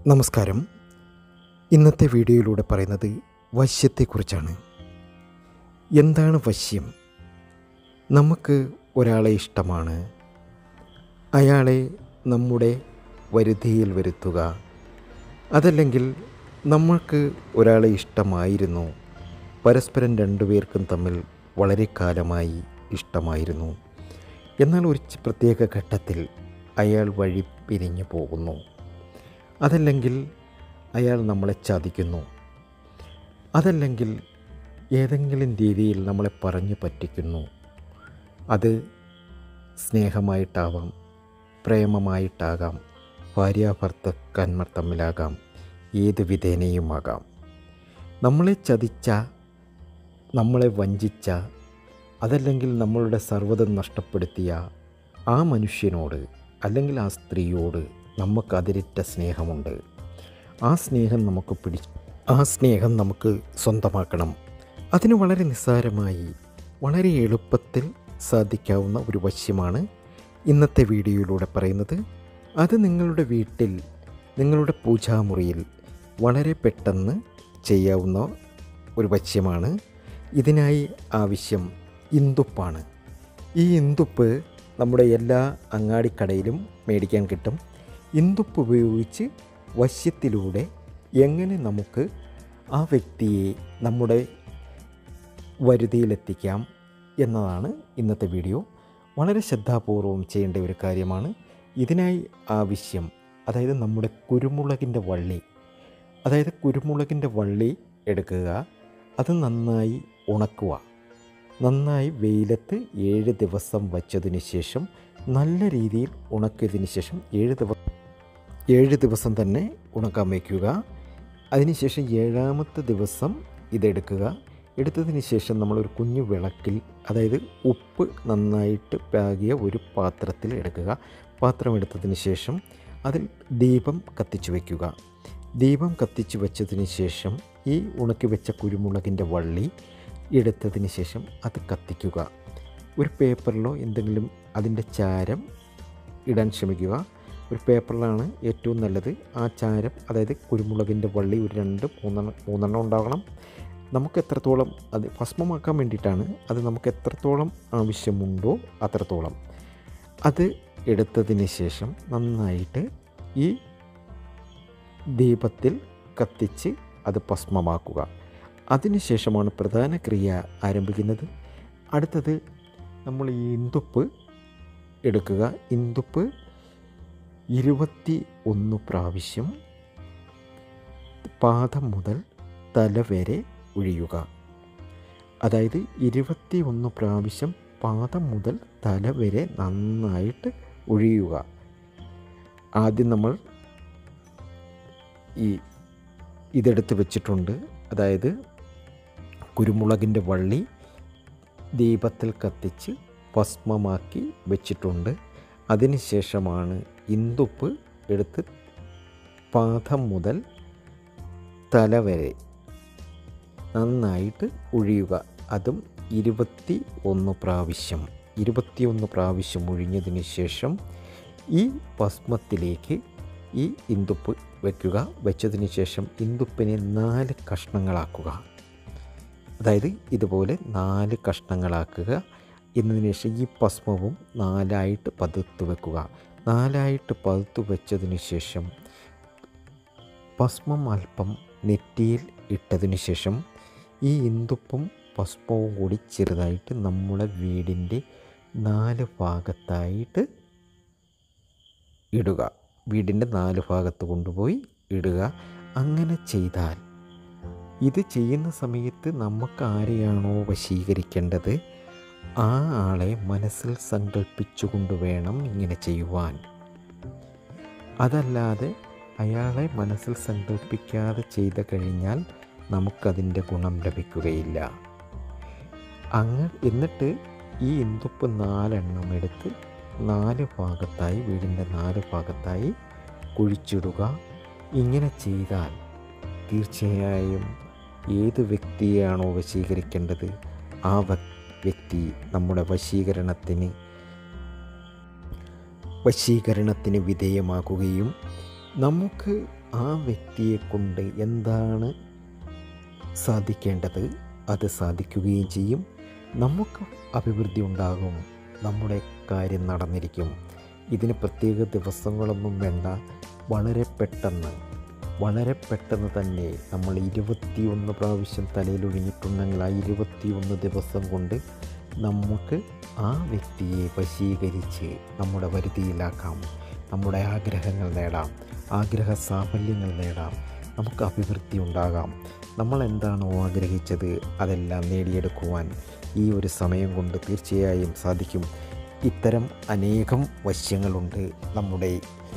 നമസ്കാരം ഇന്നത്തെ വീഡിയോയിലൂടെ പറയുന്നത് വശ്യത്തെക്കുറിച്ചാണ് എന്താണ് വശ്യം നമുക്ക് ഒരാളെ ഇഷ്ടമാണ് അയാളെ നമ്മുടെ വരുതിയിൽ വരുത്തുക അതല്ലെങ്കിൽ നമ്മൾക്ക് ഒരാളെ ഇഷ്ടമായിരുന്നു പരസ്പരം രണ്ടുപേർക്കും തമ്മിൽ വളരെ കാലമായി ഇഷ്ടമായിരുന്നു എന്നാൽ ഒരു ച- പ്രത്യേക ഘട്ടത്തിൽ അയാൾ വഴി പിരിഞ്ഞു പോകുന്നു അതല്ലെങ്കിൽ അയാൾ നമ്മളെ ചതിക്കുന്നു അതല്ലെങ്കിൽ ഏതെങ്കിലും രീതിയിൽ നമ്മളെ പറഞ്ഞു പറ്റിക്കുന്നു അത് സ്നേഹമായിട്ടാവാം പ്രേമമായിട്ടാകാം ഭാര്യാഭർത്തക്കന്മാർ തമ്മിലാകാം ഏത് വിധേനയുമാകാം നമ്മളെ ചതിച്ച നമ്മളെ വഞ്ചിച്ച അതല്ലെങ്കിൽ നമ്മളുടെ സർവ്വതം നഷ്ടപ്പെടുത്തിയ ആ മനുഷ്യനോട് അല്ലെങ്കിൽ ആ സ്ത്രീയോട് നമുക്ക് അതിരിറ്റ സ്നേഹമുണ്ട് ആ സ്നേഹം നമുക്ക് പിടി ആ സ്നേഹം നമുക്ക് സ്വന്തമാക്കണം അതിന് വളരെ നിസ്സാരമായി വളരെ എളുപ്പത്തിൽ സാധിക്കാവുന്ന ഒരു വശ്യമാണ് ഇന്നത്തെ വീഡിയോയിലൂടെ പറയുന്നത് അത് നിങ്ങളുടെ വീട്ടിൽ നിങ്ങളുടെ പൂജാമുറിയിൽ വളരെ പെട്ടെന്ന് ചെയ്യാവുന്ന ഒരു വശ്യമാണ് ഇതിനായി ആവശ്യം ഇന്തുപ്പാണ് ഈ ഇന്തുപ്പ് നമ്മുടെ എല്ലാ അങ്ങാടിക്കടയിലും മേടിക്കാൻ കിട്ടും ഇന്തുപ്പ് ഉപയോഗിച്ച് വശ്യത്തിലൂടെ എങ്ങനെ നമുക്ക് ആ വ്യക്തിയെ നമ്മുടെ വരുതിയിലെത്തിക്കാം എന്നതാണ് ഇന്നത്തെ വീഡിയോ വളരെ ശ്രദ്ധാപൂർവം ചെയ്യേണ്ട ഒരു കാര്യമാണ് ഇതിനായി ആവശ്യം അതായത് നമ്മുടെ കുരുമുളകിൻ്റെ വള്ളി അതായത് കുരുമുളകിൻ്റെ വള്ളി എടുക്കുക അത് നന്നായി ഉണക്കുക നന്നായി വെയിലത്ത് ഏഴ് ദിവസം വച്ചതിന് ശേഷം നല്ല രീതിയിൽ ഉണക്കിയതിന് ശേഷം ഏഴ് ദിവസം ഏഴ് ദിവസം തന്നെ ഉണക്കാൻ വയ്ക്കുക അതിനുശേഷം ഏഴാമത്തെ ദിവസം ഇതെടുക്കുക എടുത്തതിന് ശേഷം നമ്മളൊരു കുഞ്ഞു വിളക്കിൽ അതായത് ഉപ്പ് നന്നായിട്ട് പാകിയ ഒരു പാത്രത്തിൽ എടുക്കുക പാത്രം എടുത്തതിന് ശേഷം അതിൽ ദീപം കത്തിച്ചു വയ്ക്കുക ദീപം കത്തിച്ചു വെച്ചതിന് ശേഷം ഈ ഉണക്കി വെച്ച കുരുമുളകിൻ്റെ വള്ളി എടുത്തതിന് ശേഷം അത് കത്തിക്കുക ഒരു പേപ്പറിലോ എന്തെങ്കിലും അതിൻ്റെ ചാരം ഇടാൻ ശ്രമിക്കുക ഒരു പേപ്പറിലാണ് ഏറ്റവും നല്ലത് ആ ചാരം അതായത് കുരുമുളകിൻ്റെ വള്ളി ഒരു രണ്ട് മൂന്നെണ്ണം മൂന്നെണ്ണം ഉണ്ടാകണം നമുക്ക് എത്രത്തോളം അത് ഭസ്മമാക്കാൻ വേണ്ടിയിട്ടാണ് അത് നമുക്ക് എത്രത്തോളം ആവശ്യമുണ്ടോ അത്രത്തോളം അത് എടുത്തതിന് ശേഷം നന്നായിട്ട് ഈ ദീപത്തിൽ കത്തിച്ച് അത് ഭസ്മമാക്കുക അതിനുശേഷമാണ് പ്രധാന ക്രിയ ആരംഭിക്കുന്നത് അടുത്തത് നമ്മൾ ഈ ഇന്തുപ്പ് എടുക്കുക ഇന്തുപ്പ് ഇരുപത്തി ഒന്ന് പ്രാവശ്യം പാദം മുതൽ തല വരെ ഒഴിയുക അതായത് ഇരുപത്തി ഒന്ന് പ്രാവശ്യം പാദം മുതൽ തല വരെ നന്നായിട്ട് ഒഴിയുക ആദ്യം നമ്മൾ ഈ ഇതെടുത്ത് വെച്ചിട്ടുണ്ട് അതായത് കുരുമുളകിൻ്റെ വള്ളി ദീപത്തിൽ കത്തിച്ച് ഭസ്മമാക്കി വെച്ചിട്ടുണ്ട് അതിനുശേഷമാണ് ഇന്തുപ്പ് എടുത്ത് പാദം മുതൽ തല വരെ നന്നായിട്ട് ഒഴിയുക അതും ഇരുപത്തി ഒന്ന് പ്രാവശ്യം ഇരുപത്തിയൊന്ന് പ്രാവശ്യം ഒഴിഞ്ഞതിന് ശേഷം ഈ ഭസ്മത്തിലേക്ക് ഈ ഇന്തുപ്പ് വയ്ക്കുക വെച്ചതിന് ശേഷം ഇന്തുപ്പിനെ നാല് കഷ്ണങ്ങളാക്കുക അതായത് ഇതുപോലെ നാല് കഷ്ണങ്ങളാക്കുക എന്നതിന് ശേഷം ഈ ഭസ്മവും നാലായിട്ട് പതുത്ത് വെക്കുക നാലായിട്ട് പതുത്ത് വെച്ചതിന് ശേഷം ഭസ്മം അല്പം നെറ്റിയിൽ ഇട്ടതിന് ശേഷം ഈ ഇന്തുപ്പും ഭസ്മവും കൂടി ചെറുതായിട്ട് നമ്മുടെ വീടിൻ്റെ നാല് ഭാഗത്തായിട്ട് ഇടുക വീടിൻ്റെ നാല് ഭാഗത്ത് കൊണ്ടുപോയി ഇടുക അങ്ങനെ ചെയ്താൽ ഇത് ചെയ്യുന്ന സമയത്ത് നമുക്ക് ആരെയാണോ വശീകരിക്കേണ്ടത് ആ ആളെ മനസ്സിൽ സങ്കല്പിച്ചുകൊണ്ട് വേണം ഇങ്ങനെ ചെയ്യുവാൻ അതല്ലാതെ അയാളെ മനസ്സിൽ സങ്കല്പിക്കാതെ ചെയ്ത് കഴിഞ്ഞാൽ നമുക്കതിൻ്റെ ഗുണം ലഭിക്കുകയില്ല അങ്ങ് എന്നിട്ട് ഈ ഇന്തുപ്പ് നാലെണ്ണം എടുത്ത് നാല് ഭാഗത്തായി വീടിൻ്റെ നാല് ഭാഗത്തായി കുഴിച്ചിടുക ഇങ്ങനെ ചെയ്താൽ തീർച്ചയായും ഏത് വ്യക്തിയാണോ വശീകരിക്കേണ്ടത് ആ വ- വ്യക്തി നമ്മുടെ വശീകരണത്തിന് വശീകരണത്തിന് വിധേയമാക്കുകയും നമുക്ക് ആ വ്യക്തിയെ കൊണ്ട് എന്താണ് സാധിക്കേണ്ടത് അത് സാധിക്കുകയും ചെയ്യും നമുക്ക് അഭിവൃദ്ധി ഉണ്ടാകും നമ്മുടെ കാര്യം നടന്നിരിക്കും ഇതിന് പ്രത്യേക ദിവസങ്ങളൊന്നും വേണ്ട വളരെ പെട്ടെന്ന് വളരെ പെട്ടെന്ന് തന്നെ നമ്മൾ ഇരുപത്തിയൊന്ന് പ്രാവശ്യം തലയിലൊഴിഞ്ഞിട്ടുണ്ടെങ്കിൽ ആ ഇരുപത്തിയൊന്ന് ദിവസം കൊണ്ട് നമുക്ക് ആ വ്യക്തിയെ വശീകരിച്ച് നമ്മുടെ വരുതിയിലാക്കാം നമ്മുടെ ആഗ്രഹങ്ങൾ നേടാം ആഗ്രഹ സാഫല്യങ്ങൾ നേടാം നമുക്ക് അഭിവൃദ്ധി ഉണ്ടാകാം നമ്മൾ എന്താണോ ആഗ്രഹിച്ചത് അതെല്ലാം നേടിയെടുക്കുവാൻ ഈ ഒരു സമയം കൊണ്ട് തീർച്ചയായും സാധിക്കും ഇത്തരം അനേകം വശ്യങ്ങളുണ്ട് നമ്മുടെ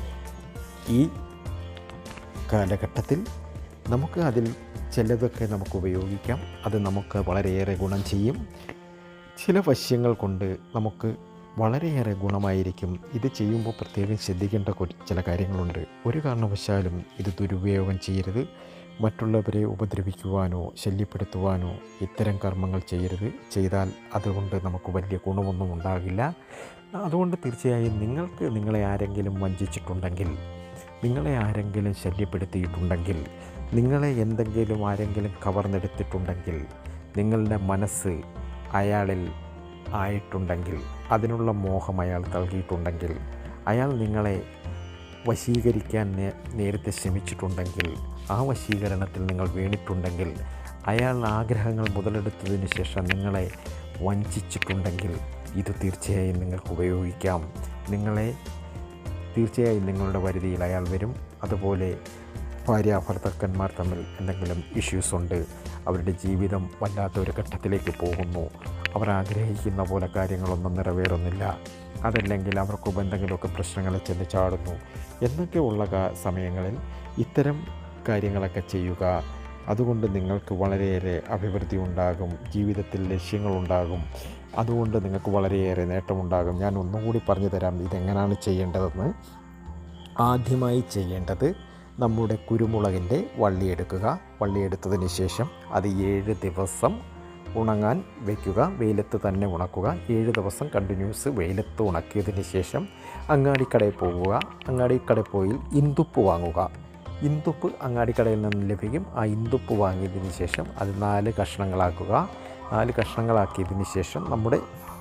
ഈ കാലഘട്ടത്തിൽ നമുക്ക് അതിൽ ചിലതൊക്കെ നമുക്ക് ഉപയോഗിക്കാം അത് നമുക്ക് വളരെയേറെ ഗുണം ചെയ്യും ചില വശ്യങ്ങൾ കൊണ്ട് നമുക്ക് വളരെയേറെ ഗുണമായിരിക്കും ഇത് ചെയ്യുമ്പോൾ പ്രത്യേകം ശ്രദ്ധിക്കേണ്ട കുറ- ചില കാര്യങ്ങളുണ്ട് ഒരു കാരണവശാലും ഇത് ദുരുപയോഗം ചെയ്യരുത് മറ്റുള്ളവരെ ഉപദ്രവിക്കുവാനോ ശല്യപ്പെടുത്തുവാനോ ഇത്തരം കർമ്മങ്ങൾ ചെയ്യരുത് ചെയ്താൽ അതുകൊണ്ട് നമുക്ക് വലിയ ഗുണമൊന്നും ഉണ്ടാകില്ല അതുകൊണ്ട് തീർച്ചയായും നിങ്ങൾക്ക് നിങ്ങളെ ആരെങ്കിലും വഞ്ചിച്ചിട്ടുണ്ടെങ്കിൽ നിങ്ങളെ ആരെങ്കിലും ശല്യപ്പെടുത്തിയിട്ടുണ്ടെങ്കിൽ നിങ്ങളെ എന്തെങ്കിലും ആരെങ്കിലും കവർന്നെടുത്തിട്ടുണ്ടെങ്കിൽ നിങ്ങളുടെ മനസ്സ് അയാളിൽ ആയിട്ടുണ്ടെങ്കിൽ അതിനുള്ള മോഹം അയാൾ നൽകിയിട്ടുണ്ടെങ്കിൽ അയാൾ നിങ്ങളെ വശീകരിക്കാൻ നേ- നേരത്തെ ശ്രമിച്ചിട്ടുണ്ടെങ്കിൽ ആ വശീകരണത്തിൽ നിങ്ങൾ വീണിട്ടുണ്ടെങ്കിൽ അയാൾ ആഗ്രഹങ്ങൾ മുതലെടുത്തതിന് ശേഷം നിങ്ങളെ വഞ്ചിച്ചിട്ടുണ്ടെങ്കിൽ ഇത് തീർച്ചയായും നിങ്ങൾക്ക് ഉപയോഗിക്കാം നിങ്ങളെ തീർച്ചയായും നിങ്ങളുടെ പരിധിയിൽ അയാൾ വരും അതുപോലെ ഭാര്യ ഭർത്താക്കന്മാർ തമ്മിൽ എന്തെങ്കിലും ഇഷ്യൂസ് ഉണ്ട് അവരുടെ ജീവിതം വല്ലാത്ത ഒരു ഘട്ടത്തിലേക്ക് പോകുന്നു അവർ ആഗ്രഹിക്കുന്ന പോലെ കാര്യങ്ങളൊന്നും നിറവേറുന്നില്ല അതല്ലെങ്കിൽ അവർക്ക് എന്തെങ്കിലുമൊക്കെ പ്രശ്നങ്ങളിൽ ചെന്ന് ചാടുന്നു എന്നൊക്കെയുള്ള കാ- സമയങ്ങളിൽ ഇത്തരം കാര്യങ്ങളൊക്കെ ചെയ്യുക അതുകൊണ്ട് നിങ്ങൾക്ക് വളരെയേറെ അഭിവൃദ്ധി ഉണ്ടാകും ജീവിതത്തിൽ ലക്ഷ്യങ്ങളുണ്ടാകും അതുകൊണ്ട് നിങ്ങൾക്ക് വളരെയേറെ നേട്ടമുണ്ടാകും ഞാൻ ഒന്നുകൂടി പറഞ്ഞു തരാം ഇതെങ്ങനെയാണ് ചെയ്യേണ്ടതെന്ന് ആദ്യമായി ചെയ്യേണ്ടത് നമ്മുടെ കുരുമുളകിൻ്റെ വള്ളിയെടുക്കുക വള്ളിയെടുത്തതിന് ശേഷം അത് ഏഴ് ദിവസം ഉണങ്ങാൻ വയ്ക്കുക വെയിലത്ത് തന്നെ ഉണക്കുക ഏഴ് ദിവസം കണ്ടിന്യൂസ് വെയിലത്ത് ഉണക്കിയതിന് ശേഷം അങ്ങാടിക്കടയിൽ പോകുക അങ്ങാടിക്കടയിൽ പോയി ഇന്തുപ്പ് വാങ്ങുക ഇന്തുപ്പ് അങ്ങാടിക്കടയിൽ നിന്ന് ലഭിക്കും ആ ഇന്തുപ്പ് വാങ്ങിയതിന് ശേഷം അത് നാല് കഷ്ണങ്ങളാക്കുക നാല് കഷ്ണങ്ങളാക്കിയതിന് ശേഷം നമ്മുടെ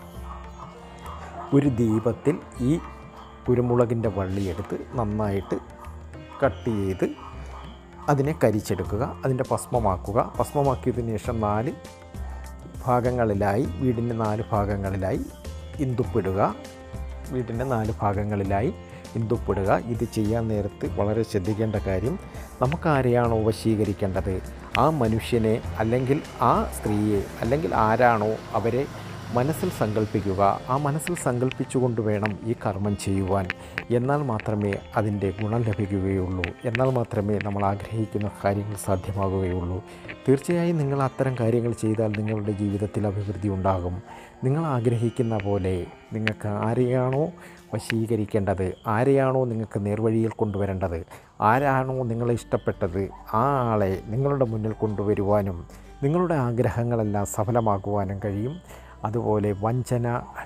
ഒരു ദീപത്തിൽ ഈ കുരുമുളകിൻ്റെ വള്ളിയെടുത്ത് നന്നായിട്ട് കട്ട് ചെയ്ത് അതിനെ കരിച്ചെടുക്കുക അതിൻ്റെ ഭസ്മമാക്കുക ഭസ്മമാക്കിയതിന് ശേഷം നാല് ഭാഗങ്ങളിലായി വീടിൻ്റെ നാല് ഭാഗങ്ങളിലായി ഇന്തുപ്പിടുക വീടിൻ്റെ നാല് ഭാഗങ്ങളിലായി ഇന്തുപ്പിടുക ഇത് ചെയ്യാൻ നേരത്ത് വളരെ ശ്രദ്ധിക്കേണ്ട കാര്യം നമുക്ക് ആരെയാണോ വശീകരിക്കേണ്ടത് ആ മനുഷ്യനെ അല്ലെങ്കിൽ ആ സ്ത്രീയെ അല്ലെങ്കിൽ ആരാണോ അവരെ മനസ്സിൽ സങ്കല്പിക്കുക ആ മനസ്സിൽ സങ്കല്പിച്ചുകൊണ്ട് വേണം ഈ കർമ്മം ചെയ്യുവാൻ എന്നാൽ മാത്രമേ അതിൻ്റെ ഗുണം ലഭിക്കുകയുള്ളൂ എന്നാൽ മാത്രമേ നമ്മൾ ആഗ്രഹിക്കുന്ന കാര്യങ്ങൾ സാധ്യമാകുകയുള്ളൂ തീർച്ചയായും നിങ്ങൾ അത്തരം കാര്യങ്ങൾ ചെയ്താൽ നിങ്ങളുടെ ജീവിതത്തിൽ അഭിവൃദ്ധി ഉണ്ടാകും നിങ്ങൾ ആഗ്രഹിക്കുന്ന പോലെ നിങ്ങൾക്ക് ആരെയാണോ വശീകരിക്കേണ്ടത് ആരെയാണോ നിങ്ങൾക്ക് നേർവഴിയിൽ കൊണ്ടുവരേണ്ടത് ആരാണോ നിങ്ങളെ ഇഷ്ടപ്പെട്ടത് ആ ആളെ നിങ്ങളുടെ മുന്നിൽ കൊണ്ടുവരുവാനും നിങ്ങളുടെ ആഗ്രഹങ്ങളെല്ലാം സഫലമാക്കുവാനും കഴിയും അതുപോലെ വഞ്ചന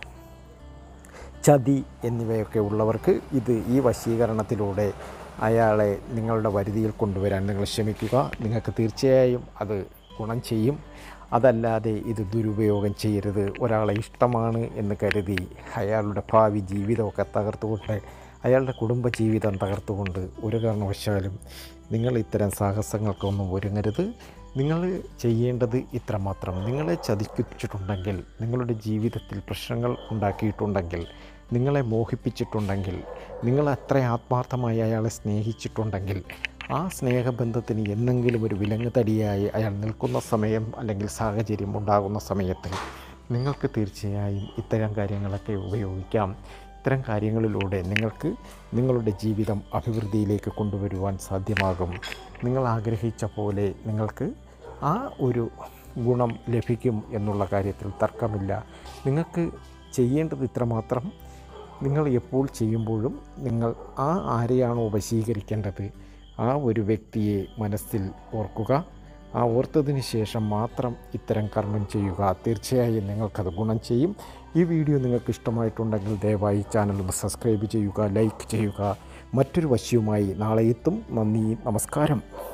ചതി എന്നിവയൊക്കെ ഉള്ളവർക്ക് ഇത് ഈ വശീകരണത്തിലൂടെ അയാളെ നിങ്ങളുടെ വരുതിയിൽ കൊണ്ടുവരാൻ നിങ്ങൾ ശ്രമിക്കുക നിങ്ങൾക്ക് തീർച്ചയായും അത് ഗുണം ചെയ്യും അതല്ലാതെ ഇത് ദുരുപയോഗം ചെയ്യരുത് ഒരാളെ ഇഷ്ടമാണ് എന്ന് കരുതി അയാളുടെ ഭാവി ജീവിതമൊക്കെ തകർത്തുകൊണ്ട് അയാളുടെ കുടുംബജീവിതം തകർത്തുകൊണ്ട് ഒരു കാരണവശാലും നിങ്ങൾ ഇത്തരം സാഹസങ്ങൾക്കൊന്നും ഒരുങ്ങരുത് നിങ്ങൾ ചെയ്യേണ്ടത് ഇത്രമാത്രം നിങ്ങളെ ചതിപ്പിച്ചിട്ടുണ്ടെങ്കിൽ നിങ്ങളുടെ ജീവിതത്തിൽ പ്രശ്നങ്ങൾ ഉണ്ടാക്കിയിട്ടുണ്ടെങ്കിൽ നിങ്ങളെ മോഹിപ്പിച്ചിട്ടുണ്ടെങ്കിൽ നിങ്ങൾ അത്ര ആത്മാർത്ഥമായി അയാളെ സ്നേഹിച്ചിട്ടുണ്ടെങ്കിൽ ആ സ്നേഹബന്ധത്തിന് എന്നെങ്കിലും ഒരു വിലങ്ങ് തടിയായി അയാൾ നിൽക്കുന്ന സമയം അല്ലെങ്കിൽ സാഹചര്യം ഉണ്ടാകുന്ന സമയത്ത് നിങ്ങൾക്ക് തീർച്ചയായും ഇത്തരം കാര്യങ്ങളൊക്കെ ഉപയോഗിക്കാം ഇത്തരം കാര്യങ്ങളിലൂടെ നിങ്ങൾക്ക് നിങ്ങളുടെ ജീവിതം അഭിവൃദ്ധിയിലേക്ക് കൊണ്ടുവരുവാൻ സാധ്യമാകും നിങ്ങൾ ആഗ്രഹിച്ച പോലെ നിങ്ങൾക്ക് ആ ഒരു ഗുണം ലഭിക്കും എന്നുള്ള കാര്യത്തിൽ തർക്കമില്ല നിങ്ങൾക്ക് ചെയ്യേണ്ടത് ഇത്രമാത്രം നിങ്ങൾ എപ്പോൾ ചെയ്യുമ്പോഴും നിങ്ങൾ ആ ആരെയാണോ വശീകരിക്കേണ്ടത് ആ ഒരു വ്യക്തിയെ മനസ്സിൽ ഓർക്കുക ആ ഓർത്തതിന് ശേഷം മാത്രം ഇത്തരം കർമ്മം ചെയ്യുക തീർച്ചയായും നിങ്ങൾക്കത് ഗുണം ചെയ്യും ഈ വീഡിയോ നിങ്ങൾക്ക് ഇഷ്ടമായിട്ടുണ്ടെങ്കിൽ ദയവായി ചാനൽ ഒന്ന് സബ്സ്ക്രൈബ് ചെയ്യുക ലൈക്ക് ചെയ്യുക മറ്റൊരു വശ്യവുമായി നാളെ എത്തും നന്ദി നമസ്കാരം